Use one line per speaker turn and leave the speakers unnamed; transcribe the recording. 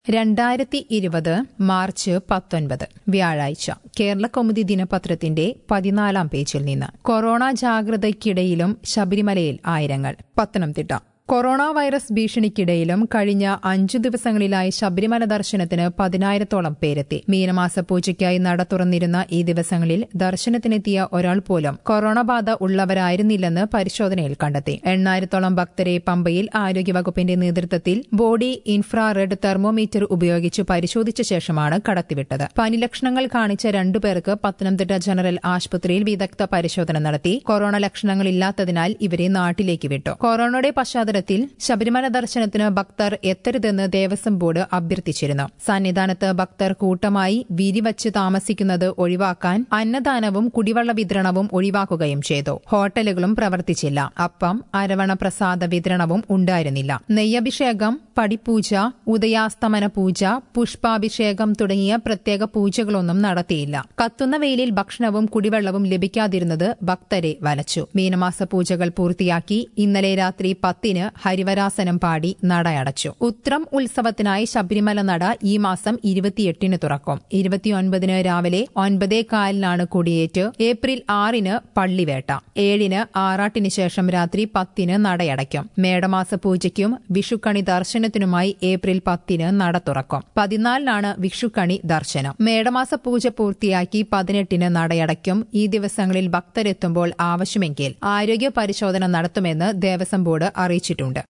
രണ്ടായിരത്തി ഇരുപത് മാർച്ച് പത്തൊൻപത് വ്യാഴാഴ്ച കേരള കൗമുദി ദിനപത്രത്തിന്റെ പതിനാലാം പേജിൽ നിന്ന് കൊറോണ ജാഗ്രതയ്ക്കിടയിലും ശബരിമലയിൽ ആയിരങ്ങൾ പത്തനംതിട്ട കൊറോണ വൈറസ് ഭീഷണിക്കിടയിലും കഴിഞ്ഞ അഞ്ചു ദിവസങ്ങളിലായി ശബരിമല ദർശനത്തിന് പതിനായിരത്തോളം പേരെത്തി മീനമാസ പൂജയ്ക്കായി നട തുറന്നിരുന്ന ഈ ദിവസങ്ങളിൽ ദർശനത്തിനെത്തിയ ഒരാൾ പോലും കൊറോണ ബാധ ഉള്ളവരായിരുന്നില്ലെന്ന് പരിശോധനയിൽ കണ്ടെത്തി എണ്ണായിരത്തോളം ഭക്തരെ പമ്പയിൽ ആരോഗ്യവകുപ്പിന്റെ നേതൃത്വത്തിൽ ബോഡി ഇൻഫ്രാറെഡ് തെർമോമീറ്റർ ഉപയോഗിച്ച് പരിശോധിച്ച ശേഷമാണ് കടത്തിവിട്ടത് പനിലക്ഷണങ്ങൾ കാണിച്ച രണ്ടുപേർക്ക് പത്തനംതിട്ട ജനറൽ ആശുപത്രിയിൽ വിദഗ്ധ പരിശോധന നടത്തി കൊറോണ ലക്ഷണങ്ങളില്ലാത്തതിനാൽ ഇവരെ നാട്ടിലേക്ക് വിട്ടു കൊറോണയുടെ പശ്ചാത്തലത്തിൽ ശബരിമല ദർശനത്തിന് ഭക്തർ എത്തരുതെന്ന് ദേവസ്വം ബോർഡ് അഭ്യർത്ഥിച്ചിരുന്നു സന്നിധാനത്ത് ഭക്തർ കൂട്ടമായി വിരിവച്ച് താമസിക്കുന്നത് ഒഴിവാക്കാൻ അന്നദാനവും കുടിവെള്ള വിതരണവും ഒഴിവാക്കുകയും ചെയ്തു ഹോട്ടലുകളും പ്രവർത്തിച്ചില്ല അപ്പം അരവണ പ്രസാദ വിതരണവും ഉണ്ടായിരുന്നില്ല നെയ്യഭിഷേകം പടിപൂജ ഉദയാസ്തമന പൂജ പുഷ്പാഭിഷേകം തുടങ്ങിയ പ്രത്യേക പൂജകളൊന്നും നടത്തിയില്ല കത്തുന്ന വെയിലിൽ ഭക്ഷണവും കുടിവെള്ളവും ലഭിക്കാതിരുന്നത് ഭക്തരെ വലച്ചു മീനമാസ പൂജകൾ പൂർത്തിയാക്കി ഇന്നലെ രാത്രി പത്തിന് ഹരിവരാസനം പാടി നടയടച്ചു ഉത്രം ഉത്സവത്തിനായി ശബരിമല നട ഈ മാസം ഇരുപത്തിയെട്ടിന് തുറക്കും ഇരുപത്തിയൊൻപതിന് രാവിലെ ഒൻപതേ കാലിനാണ് കൊടിയേറ്റ് ഏപ്രിൽ ആറിന് പള്ളിവേട്ട ഏഴിന് ആറാട്ടിന് ശേഷം രാത്രി പത്തിന് നടയടയ്ക്കും മേടമാസ പൂജയ്ക്കും വിഷുക്കണി ദർശനത്തിനുമായി ഏപ്രിൽ പത്തിന് നട തുറക്കും പതിനാലിനാണ് വിഷുക്കണി ദർശനം മേടമാസ പൂജ പൂർത്തിയാക്കി പതിനെട്ടിന് നടയടയ്ക്കും ഈ ദിവസങ്ങളിൽ ഭക്തരെത്തുമ്പോൾ ആവശ്യമെങ്കിൽ ആരോഗ്യ പരിശോധന നടത്തുമെന്ന് ദേവസ്വം ബോർഡ് അറിയിച്ചിട്ടുണ്ട്